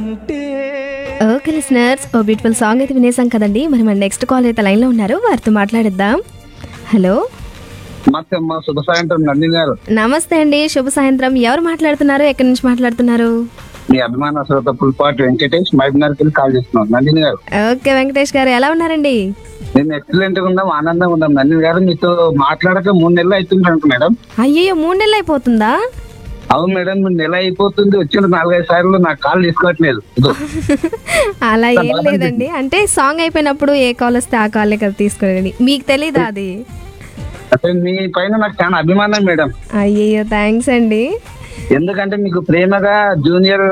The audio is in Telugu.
అంటే ఓకే లిసనర్స్ ఓ బ్యూటిఫుల్ సాంగ్ అయితే వినేసాం కదండి మరి మన నెక్స్ట్ కాల్ అయితే లైన్లో ఉన్నారు వారితో మాట్లాడిద్దాం హలో నమస్తే అమ్మా శుభ సాయంత్రం నందిని గారు నమస్తే అండి శుభ సాయంత్రం ఎవరు మాట్లాడుతున్నారు ఎక్కడి నుంచి మాట్లాడుతున్నారు మీ అభిమాన శ్రోత పుల్పాటి వెంకటేష్ మహబూబ్నగర్కి కాల్ చేస్తున్నాం నందిని గారు ఓకే వెంకటేష్ గారు ఎలా ఉన్నారండి నేను ఎక్సలెంట్ గా ఉన్నాం ఆనందంగా ఉన్నాం నందిని గారు మీతో మాట్లాడక మూడు నెలలు అవుతుంది అనుకో మేడం అయ్యో మూడు నెలలు అయిపోతుందా అవును మేడం మీరు నెల అయిపోతుంది వచ్చిన నాలుగైదు సార్లు నాకు కాల్ తీసుకోవట్లేదు ఇదో. అలా ఏం లేదండి అంటే సాంగ్ అయిపోయినప్పుడు ఏ కాల్ వస్తే ఆ కాల్లే కదా తీసుకునేది మీకు తెలీదా అది అసలు మీ పైన నాకు చాలా అభిమానం మేడం అయ్యయ్యో థ్యాంక్స్ అండి ఎందుకంటే మీకు ప్రేమగా జూనియర్